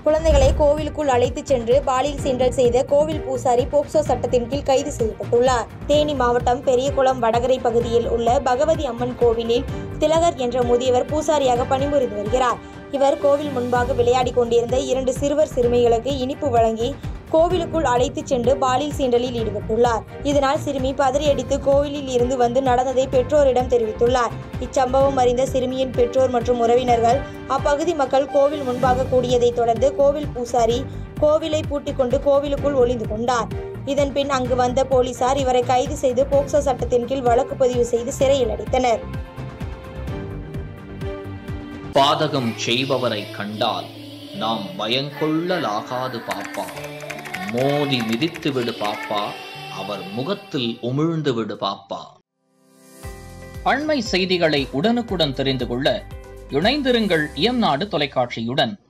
குழந்தைகளை கோவிலுக்குள் அழைத்துச் சென்று பாலியல் சீண்டல் செய்த கோவில் பூசாரி போக்சோ சட்டத்தின் கீழ் கைது செய்யப்பட்டுள்ளார் தேனி மாவட்டம் பெரியகுளம் வடகரை பகுதியில் உள்ள பகவதி அம்மன் கோவிலில் திலகர் என்ற முதியவர் பூசாரியாக பணிபுரிந்து வருகிறார் இவர் கோவில் முன்பாக விளையாடிக் கொண்டிருந்த இரண்டு சிறுவர் சிறுமிகளுக்கு இனிப்பு வழங்கி கோவிலுக்குள் அழைத்துச் சென்று பாலியல் சீண்டலில் ஈடுபட்டுள்ளார் இதனால் சிறுமி பதறியடித்து கோவிலில் இருந்து வந்து நடந்ததை பெற்றோரிடம் தெரிவித்துள்ளார் இச்சம்பவம் அறிந்த சிறுமியின் பெற்றோர் மற்றும் உறவினர்கள் அப்பகுதி மக்கள் கோவில் முன்பாக கூடியதைத் தொடர்ந்து கோவில் பூசாரி கோவிலை பூட்டிக் கொண்டு கோவிலுக்குள் ஒளிந்து கொண்டார் இதன் பின் அங்கு வந்த போலீசார் இவரை கைது செய்து போக்சோ சட்டத்தின் கீழ் வழக்கு பதிவு செய்து சிறையில் அடைத்தனர் பாதகம் செய்பவரை கண்டால் நாம் பயங்கொள்ளலாகாது பாப்பா மோதி மிதித்து விடு பாப்பா அவர் முகத்தில் உமிழ்ந்து விடு பாப்பா அண்மை செய்திகளை உடனுக்குடன் தெரிந்து கொள்ள இணைந்திருங்கள் இயம்நாடு தொலைக்காட்சியுடன்